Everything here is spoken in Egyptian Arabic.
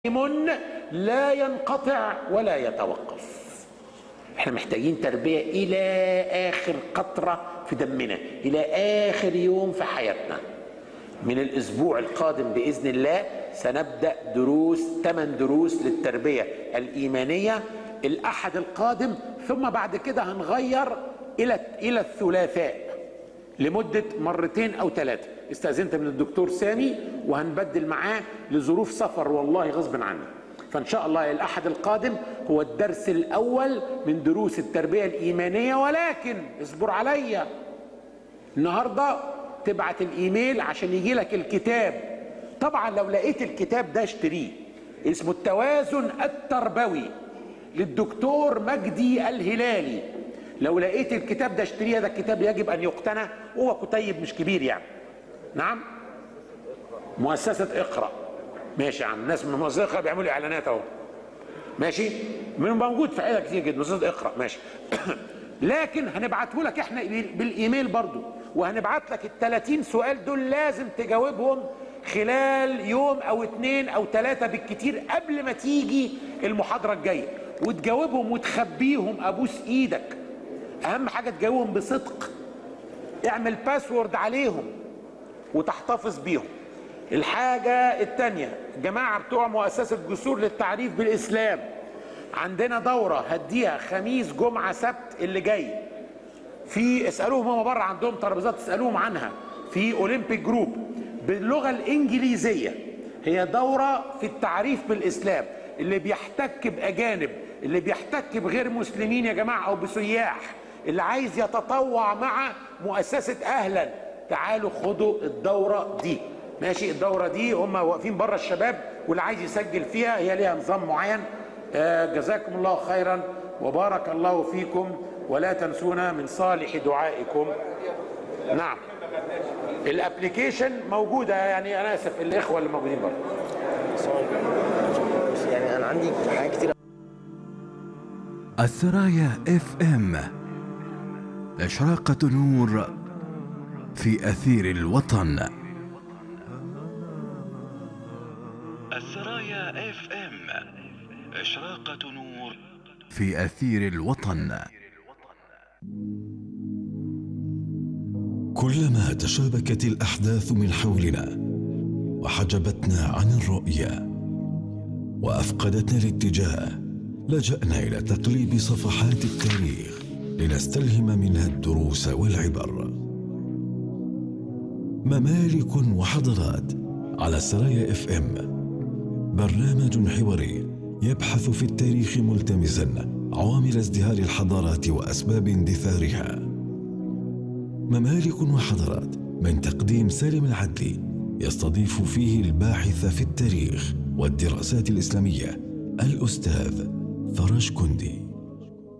دائم لا ينقطع ولا يتوقف احنا محتاجين تربية إلى آخر قطرة في دمنا إلى آخر يوم في حياتنا من الأسبوع القادم بإذن الله سنبدأ دروس ثمان دروس للتربية الإيمانية الأحد القادم ثم بعد كده هنغير إلى إلى الثلاثاء لمدة مرتين أو ثلاثة استأذنت من الدكتور سامي وهنبدل معاه لظروف سفر والله غصب عني فإن شاء الله الأحد القادم هو الدرس الأول من دروس التربية الإيمانية ولكن اصبر عليا النهاردة تبعت الإيميل عشان يجي لك الكتاب طبعا لو لقيت الكتاب ده اشتريه اسمه التوازن التربوي للدكتور مجدي الهلالي لو لقيت الكتاب ده اشتريه ده الكتاب يجب ان يقتنى هو كتيب مش كبير يعني نعم مؤسسة اقرأ ماشي يا عم ناس من مؤسسة اقرأ بيعملوا اعلانات اهو ماشي من موجود في حاجات كتير جدا مؤسسة اقرأ ماشي لكن هنبعته لك احنا بالايميل برضو وهنبعت لك ال 30 سؤال دول لازم تجاوبهم خلال يوم او اتنين او ثلاثة بالكتير قبل ما تيجي المحاضرة الجاية وتجاوبهم وتخبيهم ابوس ايدك اهم حاجه تجاوبهم بصدق اعمل باسورد عليهم وتحتفظ بيهم الحاجة التانية جماعة بتوع مؤسسة جسور للتعريف بالإسلام عندنا دورة هديها خميس جمعة سبت اللي جاي في اسألوهم هم بره عندهم ترابيزات اسألوهم عنها في أولمبيك جروب باللغة الإنجليزية هي دورة في التعريف بالإسلام اللي بيحتك بأجانب اللي بيحتك بغير مسلمين يا جماعة أو بسياح اللي عايز يتطوع مع مؤسسة أهلا تعالوا خدوا الدورة دي ماشي الدورة دي هم واقفين بره الشباب واللي عايز يسجل فيها هي ليها نظام معين آه جزاكم الله خيرا وبارك الله فيكم ولا تنسونا من صالح دعائكم نعم الابلكيشن موجودة يعني أنا آسف الإخوة اللي موجودين بره يعني انا عندي حاجات كتير الثرايا اف ام إشراقة نور في أثير الوطن السرايا اف ام إشراقة نور في أثير الوطن كلما تشابكت الاحداث من حولنا وحجبتنا عن الرؤيه وافقدتنا الاتجاه لجانا الى تقليب صفحات التاريخ لنستلهم منها الدروس والعبر ممالك وحضارات على سرايا اف ام برنامج حواري يبحث في التاريخ ملتمسا عوامل ازدهار الحضارات واسباب اندثارها ممالك وحضارات من تقديم سالم العدلي يستضيف فيه الباحث في التاريخ والدراسات الاسلاميه الاستاذ فرج كندي